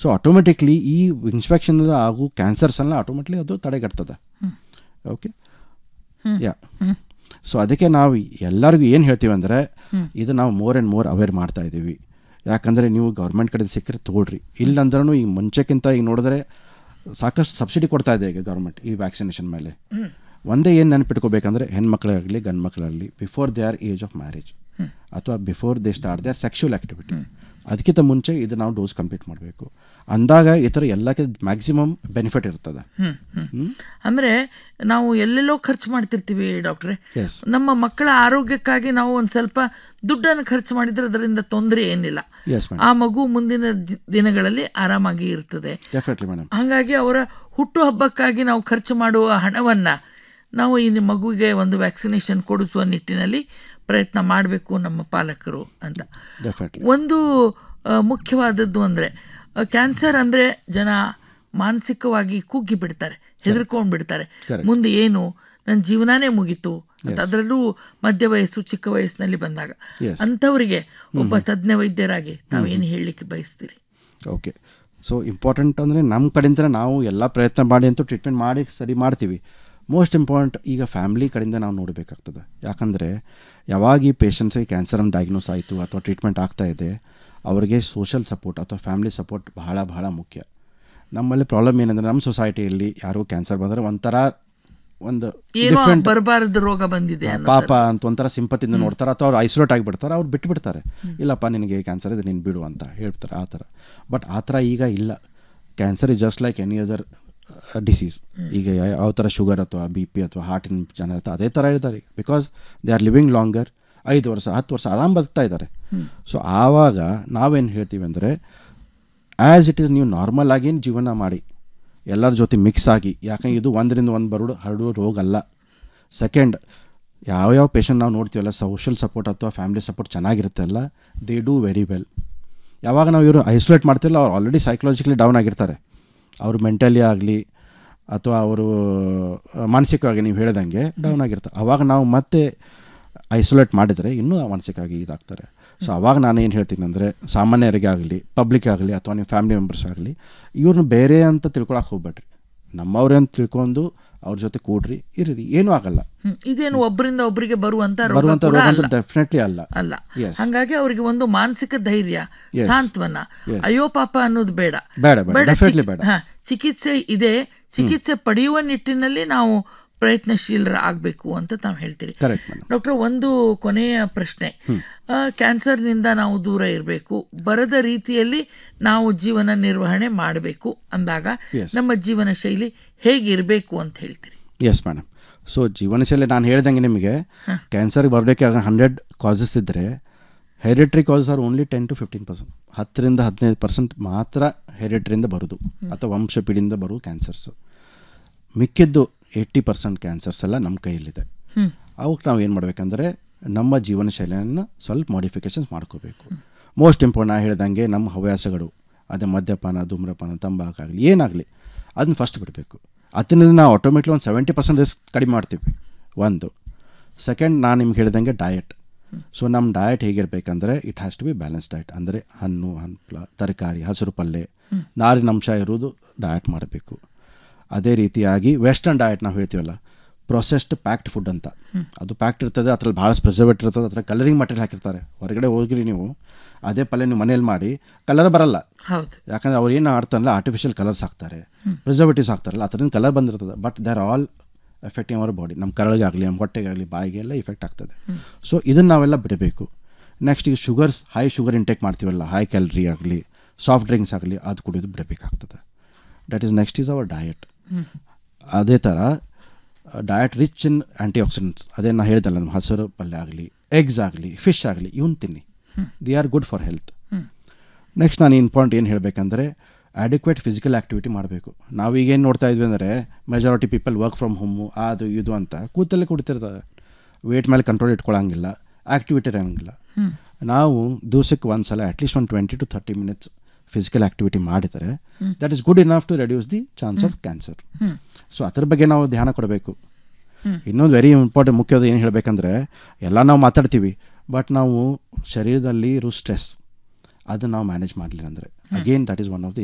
So automatically ಈ inspection ಆಗೋ ಕ್ಯಾನ್ಸರ್ಸನ್ನ automatically ಅದು ತಡೆಗಟ್ತದೆ ಓಕೆ ಯಾ ಸೊ ಅದಕ್ಕೆ ನಾವು ಎಲ್ಲರಿಗೂ ಏನು ಹೇಳ್ತೀವಿ ಅಂದರೆ ಇದು ನಾವು ಮೋರ್ ಆ್ಯಂಡ್ ಮೋರ್ ಅವೇರ್ ಮಾಡ್ತಾ ಇದ್ದೀವಿ ಯಾಕಂದರೆ ನೀವು ಗೌರ್ಮೆಂಟ್ ಕಡೆ ಸಿಕ್ಕರೆ ತೊಗೊಳ್ರಿ ಇಲ್ಲಂದ್ರೂ ಈಗ ಮುಂಚೆಕ್ಕಿಂತ ಈಗ ನೋಡಿದ್ರೆ ಸಾಕಷ್ಟು ಸಬ್ಸಿಡಿ ಕೊಡ್ತಾ ಇದೆ ಈಗ ಗೌರ್ಮೆಂಟ್ ಈ ವ್ಯಾಕ್ಸಿನೇಷನ್ ಮೇಲೆ ಒಂದೇ ಏನು ನೆನಪಿಟ್ಕೋಬೇಕಂದ್ರೆ ಹೆಣ್ಮಕ್ಳಾಗಲಿ ಗಂಡು ಮಕ್ಕಳಾಗಲಿ before they are age of marriage ಅಥವಾ before they start their sexual activity ಅದಕ್ಕಿಂತ ಮುಂಚೆ ಇದು ನಾವು ಡೋಸ್ ಕಂಪ್ಲೀಟ್ ಮಾಡಬೇಕು ಅಂದಾಗ ಈ ಥರ ಎಲ್ಲಕ್ಕೆ ಮ್ಯಾಕ್ಸಿಮಮ್ ಬೆನಿಫಿಟ್ ಇರ್ತದೆ ಹ್ಮ್ ಹ್ಮ್ ಅಂದ್ರೆ ನಾವು ಎಲ್ಲೆಲ್ಲೋ ಖರ್ಚು ಮಾಡ್ತಿರ್ತೀವಿ ಡಾಕ್ಟ್ರೆ ಎಸ್ ನಮ್ಮ ಮಕ್ಕಳ ಆರೋಗ್ಯಕ್ಕಾಗಿ ನಾವು ಒಂದು ಸ್ವಲ್ಪ ದುಡ್ಡನ್ನು ಖರ್ಚು ಮಾಡಿದ್ರೆ ಅದರಿಂದ ತೊಂದರೆ ಏನಿಲ್ಲ ಎಸ್ ಮೇಡಮ್ ಆ ಮಗು ಮುಂದಿನ ಜಿ- ದಿನಗಳಲ್ಲಿ ಆರಾಮಾಗಿ ಇರ್ತದೆ ಡೆಫಿನೆಟ್ಲಿ ಮೇಡಮ್ ಹಾಗಾಗಿ ಅವರ ಹುಟ್ಟುಹಬ್ಬಕ್ಕಾಗಿ ನಾವು ಖರ್ಚು ಮಾಡುವ ಹಣವನ್ನು ನಾವು ಈ ಮಗುವಿಗೆ ಒಂದು ವ್ಯಾಕ್ಸಿನೇಷನ್ ಕೊಡಿಸುವ ನಿಟ್ಟಿನಲ್ಲಿ ಪ್ರಯತ್ನ ಮಾಡಬೇಕು ನಮ್ಮ ಪಾಲಕರು ಅಂತ ಡೆಫಿನೆಟ್ಲಿ ಒಂದು ಆ, ಮುಖ್ಯವಾದದ್ದು ಅಂದರೆ ಕ್ಯಾನ್ಸರ್ ಅಂದರೆ ಜನ ಮಾನಸಿಕವಾಗಿ ಕುಗ್ಗಿ ಬಿಡ್ತಾರೆ ಹೆದರ್ಕೊಂಡು ಬಿಡ್ತಾರೆ ಮುಂದೆ ಏನು ನನ್ನ ಜೀವನನೇ ಮುಗೀತು ಅಂತ ಅದರಲ್ಲೂ ಮಧ್ಯ ವಯಸ್ಸು ಚಿಕ್ಕ ವಯಸ್ಸಿನಲ್ಲಿ ಬಂದಾಗ Yes. ಅಂಥವರಿಗೆ ಒಬ್ಬ ತಜ್ಞ ವೈದ್ಯರಾಗಿ ತಾವೇನು ಹೇಳಲಿಕ್ಕೆ ಬಯಸ್ತೀರಿ ಓಕೆ ಸೊ ಇಂಪಾರ್ಟೆಂಟ್ ಅಂದರೆ ನಮ್ಮ ಕಡೆಯಿಂದ ನಾವು ಎಲ್ಲ ಪ್ರಯತ್ನ ಮಾಡಿ ಅಂತೂ ಟ್ರೀಟ್ಮೆಂಟ್ ಮಾಡಿ ಸರಿ ಮಾಡ್ತೀವಿ ಮೋಸ್ಟ್ ಇಂಪಾರ್ಟೆಂಟ್ ಈಗ ಫ್ಯಾಮ್ಲಿ ಕಡೆಯಿಂದ ನಾವು ನೋಡಬೇಕಾಗ್ತದೆ ಯಾಕಂದರೆ ಯಾವಾಗ ಈ ಪೇಷಂಟ್ಸಿಗೆ ಕ್ಯಾನ್ಸರನ್ನು ಡಯಾಗ್ನೋಸ್ ಆಯಿತು ಅಥವಾ ಟ್ರೀಟ್ಮೆಂಟ್ ಆಗ್ತಾ ಇದೆ ಅವರಿಗೆ ಸೋಷಲ್ ಸಪೋರ್ಟ್ ಅಥವಾ ಫ್ಯಾಮಿಲಿ ಸಪೋರ್ಟ್ ಬಹಳ ಬಹಳ ಮುಖ್ಯ ನಮ್ಮಲ್ಲಿ ಪ್ರಾಬ್ಲಮ್ ಏನಂದರೆ ನಮ್ಮ ಸೊಸೈಟಿಯಲ್ಲಿ ಯಾರಿಗೂ ಕ್ಯಾನ್ಸರ್ ಬಂದರೆ ಒಂಥರ ಒಂದು ಏನೋ ಬರಬಾರದು ರೋಗ ಬಂದಿದೆ ಅನ್ನೋ ಪಾಪ ಅಂತ ಒಂಥರ ಸಿಂಪತಿಯಿಂದ ನೋಡ್ತಾರೆ ಅಥವಾ ಅವ್ರು ಐಸೋಲೇಟ್ ಆಗಿಬಿಡ್ತಾರೆ ಅವ್ರು ಬಿಟ್ಬಿಡ್ತಾರೆ ಇಲ್ಲಪ್ಪ ನಿನಗೆ ಕ್ಯಾನ್ಸರ್ ಇದೆ ನೀನು ಬಿಡು ಅಂತ ಹೇಳ್ತಾರೆ ಆ ಥರ ಬಟ್ ಆ ಥರ ಈಗ ಇಲ್ಲ cancer is just like any other disease ಈಗ ಯಾ- ಯಾವ ಥರ ಶುಗರ್ ಅಥವಾ ಬಿ ಪಿ ಅಥವಾ ಹಾರ್ಟಿನ ಜನ ಇರ್ತಾರೆ ಅದೇ ಥರ ಇರ್ತಾರೆ because they are living longer ಐದು ವರ್ಷ ಹತ್ತು ವರ್ಷ ಆರಾಮ್ ಬದುಕ್ತಾ ಇದ್ದಾರೆ ಸೊ ಆವಾಗ ನಾವೇನು ಹೇಳ್ತೀವಿ ಅಂದರೆ ಆ್ಯಸ್ ಇಟ್ ಈಸ್ ನೀವು ನಾರ್ಮಲ್ ಆಗಿ ಜೀವನ ಮಾಡಿ ಎಲ್ಲರ ಜೊತೆ ಮಿಕ್ಸ್ ಆಗಿ ಯಾಕಂದ್ರೆ ಇದು ಒಂದರಿಂದ ಒಂದು ಬರೋಡು ಹರಡುವ ರೋಗ ಅಲ್ಲ ಸೆಕೆಂಡ್ ಯಾವ್ಯಾವ ಪೇಷಂಟ್ ನಾವು ನೋಡ್ತೀವಲ್ಲ ಸೋಷಲ್ ಸಪೋರ್ಟ್ ಅಥವಾ ಫ್ಯಾಮಿಲಿ ಸಪೋರ್ಟ್ ಚೆನ್ನಾಗಿರುತ್ತೆ ಅಲ್ಲ ದೇ ಡೂ ವೆರಿ ವೆಲ್ ಯಾವಾಗ ನಾವು ಇವರು ಐಸೋಲೇಟ್ ಮಾಡ್ತಿಲ್ಲ ಅವ್ರು ಆಲ್ರೆಡಿ ಸೈಕಲಾಜಿಕಲಿ ಡೌನ್ ಆಗಿರ್ತಾರೆ ಅವರು ಮೆಂಟಲಿ ಆಗಲಿ ಅಥವಾ ಅವರು ಮಾನಸಿಕವಾಗಿ ನೀವು ಹೇಳ್ದಂಗೆ ಡೌನ್ ಆಗಿರ್ತಾರೆ ಅವಾಗ ನಾವು ಮತ್ತೆ ಐಸೋಲೇಟ್ ಮಾಡಿದರೆ ಇನ್ನೂ ಮಾನಸಿಕವಾಗಿ ಇದಾಗ್ತಾರೆ ಸೊ ಅವಾಗ ನಾನು ಏನು ಹೇಳ್ತೀನಿ ಅಂದರೆ ಸಾಮಾನ್ಯರಿಗೆ ಆಗಲಿ ಪಬ್ಲಿಕ್ ಆಗಲಿ ಅಥವಾ ನಿಮ್ಮ ಫ್ಯಾಮಿಲಿ ಮೆಂಬರ್ಸ್ ಆಗಲಿ ಇವ್ರನ್ನ ಬೇರೆ ಅಂತ ತಿಳ್ಕೊಳಕ್ಕೆ ಹೋಗ್ಬೇಡ್ರಿ ನಮ್ಮವ್ರೆ ಅಂತ ತಿಳ್ಕೊಂಡು ಅವ್ರ ಜೊತೆ ಕೂಡ್ರಿ ಇರ್ರಿ ಏನೂ ಆಗಲ್ಲ ಹ್ಮ್. ಇದೇನು ಒಬ್ಬರಿಂದ ಒಬ್ಬರಿಗೆ ಬರುವಂತ ರೋಗ ಬರುವಂಥ ಕೂಡ ರೋಗ ಅಲ್ಲ ಅಂತೂ ಡೆಫಿನೆಟ್ಲಿ ಅಲ್ಲ ಅಲ್ಲ Yes. ಹಂಗಾಗಿ ಅವರಿಗೆ ಒಂದು ಮಾನಸಿಕ ಧೈರ್ಯ ಸಾಂತ್ವನ ಅಯ್ಯೋ ಪಾಪ ಅನ್ನೋದು ಬೇಡ ಬೇಡ ಬೇಡ ಡೆಫಿನೆಟ್ಲಿ ಚಿಕಿ- ಬೇಡ ಹಾ, ಚಿಕಿತ್ಸೆ ಇದೆ ಚಿಕಿತ್ಸೆ ಪಡೆಯುವ ನಿಟ್ಟಿನಲ್ಲಿ ನಾವು ಪ್ರಯತ್ನಶೀಲರ ಆಗಬೇಕು ಅಂತ ತಾವು ಹೇಳ್ತೀರಿ ಕರೆಕ್ಟ್ ಮೇಡಮ್ ಡಾಕ್ಟರ್ ಒಂದು ಕೊನೆಯ ಪ್ರಶ್ನೆ ಆ, ಕ್ಯಾನ್ಸರ್ನಿಂದ ನಾವು ದೂರ ಇರಬೇಕು ಬರದ ರೀತಿಯಲ್ಲಿ ನಾವು ಜೀವನ ನಿರ್ವಹಣೆ ಮಾಡಬೇಕು ಅಂದಾಗ Yes. ನಮ್ಮ ಜೀವನ ಶೈಲಿ ಹೇಗಿರಬೇಕು ಅಂತ ಹೇಳ್ತೀರಿ ಎಸ್ ಮೇಡಮ್ ಸೊ ಜೀವನಶೈಲಿ ನಾನು ಹೇಳ್ದಂಗೆ ನಿಮಗೆ ಕ್ಯಾನ್ಸರ್ಗೆ ಬರಬೇಕು ಹಂಡ್ರೆಡ್ ಕಾಸಸ್ ಇದ್ದರೆ hereditary causes are only ten to fifteen percent ಹತ್ತರಿಂದ ಹದಿನೈದು ಪರ್ಸೆಂಟ್ ಮಾತ್ರ ಹೆರಿಟ್ರಿಯಿಂದ ಬರೋದು ಅಥವಾ ವಂಶ ಪೀಳಿಯಿಂದ ಬರೋ ಕ್ಯಾನ್ಸರ್ಸು ಮಿಕ್ಕಿದ್ದು ಏಯ್ಟಿ ಪರ್ಸೆಂಟ್ ಕ್ಯಾನ್ಸರ್ಸ್ ಎಲ್ಲ ನಮ್ಮ ಕೈಯಲ್ಲಿದೆ ಹ್ಮ್. ಅವಕ್ಕೆ ನಾವು ಏನು ಮಾಡಬೇಕಂದ್ರೆ ನಮ್ಮ ಜೀವನ ಶೈಲಿಯನ್ನು ಸ್ವಲ್ಪ ಮಾಡಿಫಿಕೇಶನ್ಸ್ ಮಾಡ್ಕೋಬೇಕು ಮೋಸ್ಟ್ ಇಂಪಾರ್ಟೆಂಟ್ ನಾ ಹೇಳ್ದಂಗೆ ನಮ್ಮ ಹವ್ಯಾಸಗಳು ಅದೇ ಮದ್ಯಪಾನ ಧೂಮ್ರಪಾನ ತಂಬಾಕಾಗಲಿ ಏನಾಗಲಿ ಅದನ್ನ ಫಸ್ಟ್ ಬಿಡಬೇಕು ಅದರಿಂದ ನಾವು ಆಟೋಮೆಟ್ಲಿ ಒಂದು ಸೆವೆಂಟಿ ಪರ್ಸೆಂಟ್ ರಿಸ್ಕ್ ಕಡಿಮೆ ಮಾಡ್ತೀವಿ ಒಂದು ಸೆಕೆಂಡ್ ನಾನು ನಿಮ್ಗೆ ಹೇಳ್ದಂಗೆ ಡಯಟ್ ಸೊ ನಮ್ಮ ಡಯಟ್ ಹೇಗಿರಬೇಕಂದ್ರೆ it has to be balance diet ಅಂದರೆ ಹಣ್ಣು ಹಂಪಲ ತರಕಾರಿ ಹಸಿರು ಪಲ್ಯ ನಾರಿನಂಶ ಇರೋದು ಡಯಟ್ ಮಾಡಬೇಕು ಅದೇ ರೀತಿಯಾಗಿ ವೆಸ್ಟರ್ನ್ ಡಯಟ್ ನಾವು ಹೇಳ್ತೀವಲ್ಲ ಪ್ರೊಸೆಸ್ಡ್ ಪ್ಯಾಕ್ಡ್ ಫುಡ್ ಅಂತ ಅದು ಪ್ಯಾಕ್ಡ್ ಇರ್ತದೆ ಅದ್ರಲ್ಲಿ ಭಾಳ ಪ್ರಿಸರ್ವೇಟಿವ್ ಇರ್ತದೆ ಅದ್ರ ಕಲರಿಂಗ್ ಮಟೀರಿಯಲ್ ಹಾಕಿರ್ತಾರೆ ಹೊರಗಡೆ ಹೋಗಿರಿ ನೀವು ಅದೇ ಪಲ್ಯ ನೀವು ಮನೇಲಿ ಮಾಡಿ ಕಲರ್ ಬರಲ್ಲ ಹೌದು ಯಾಕಂದ್ರೆ ಅವ್ರು ಏನು ಆಡ್ತಾರಲ್ಲ ಆರ್ಟಿಫಿಷಿಯಲ್ ಕಲರ್ಸ್ ಹಾಕ್ತಾರೆ ಪ್ರಿಸರ್ವೇಟಿವ್ಸ್ ಹಾಕ್ತಾರಲ್ಲ ಅದರಿಂದ ಕಲರ್ ಬಂದಿರ್ತದೆ but they are all affecting our body ನಮ್ಮ ಕರಳಿಗಾಗಲಿ ನಮ್ಮ ಹೊಟ್ಟೆಗಾಗಲಿ ಬಾಯಿಗೆ ಎಲ್ಲ ಇಫೆಕ್ಟ್ ಆಗ್ತದೆ ಸೊ ಇದನ್ನು ನಾವೆಲ್ಲ ಬಿಡಬೇಕು ನೆಕ್ಸ್ಟ್ ಈಗ ಶುಗರ್ಸ್ ಹೈ ಶುಗರ್ ಇಂಟೇಕ್ ಮಾಡ್ತೀವಲ್ಲ ಹೈ ಕ್ಯಾಲರಿ ಆಗಲಿ ಸಾಫ್ಟ್ ಡ್ರಿಂಕ್ಸ್ ಆಗಲಿ ಅದು ಕುಡಿಯೋದು ಬಿಡಬೇಕಾಗ್ತದೆ that is next is our diet ಅದೇ ಥರ diet rich in antioxidants ಅದೇ ನಾನು ಹೇಳ್ದಲ್ಲ ನಮ್ಮ ಹಸಿರು ಪಲ್ಯ ಆಗಲಿ ಎಗ್ಸ್ ಆಗಲಿ ಫಿಶ್ ಆಗಲಿ ಇವನ್ ತಿನ್ನಿ they are good for health next ನಾನು ಇಂಪಾರ್ಟೆಂಟ್ ಏನು ಹೇಳಬೇಕಂದ್ರೆ ಅಡಿಕ್ವೇಟ್ ಫಿಸಿಕಲ್ ಆ್ಯಕ್ಟಿವಿಟಿ ಮಾಡಬೇಕು ನಾವೀಗೇನು ನೋಡ್ತಾ ಇದ್ವಿ ಅಂದರೆ majority people work from home ಅದು ಇದು ಅಂತ ಕೂತಲ್ಲೇ ಕುಡಿತಿರ್ತಾರೆ ವೇಟ್ ಮೇಲೆ ಕಂಟ್ರೋಲ್ ಇಟ್ಕೊಳ್ಳೋಂಗಿಲ್ಲ ಆ್ಯಕ್ಟಿವಿಟಿ ಇರೋಂಗಿಲ್ಲ ನಾವು ದಿವಸಕ್ಕೆ ಒಂದು ಸಲ ಅಟ್ಲೀಸ್ಟ್ ಒಂದು twenty to thirty minutes physical activity ಮಾಡಿದರೆ that is good enough to reduce the chance of cancer so ಅದ್ರ ಬಗ್ಗೆ ನಾವು ಧ್ಯಾನ ಕೊಡಬೇಕು ಇನ್ನೊಂದು ವೆರಿ ಇಂಪಾರ್ಟೆಂಟ್ ಮುಖ್ಯವಾದ ಏನು ಹೇಳಬೇಕಂದ್ರೆ ಎಲ್ಲ ನಾವು ಮಾತಾಡ್ತೀವಿ ಬಟ್ ನಾವು ಶರೀರದಲ್ಲಿ ಇರೋ ಸ್ಟ್ರೆಸ್ ಅದನ್ನು ನಾವು ಮ್ಯಾನೇಜ್ ಮಾಡಲಿಲ್ಲ ಅಂದರೆ again that is one of the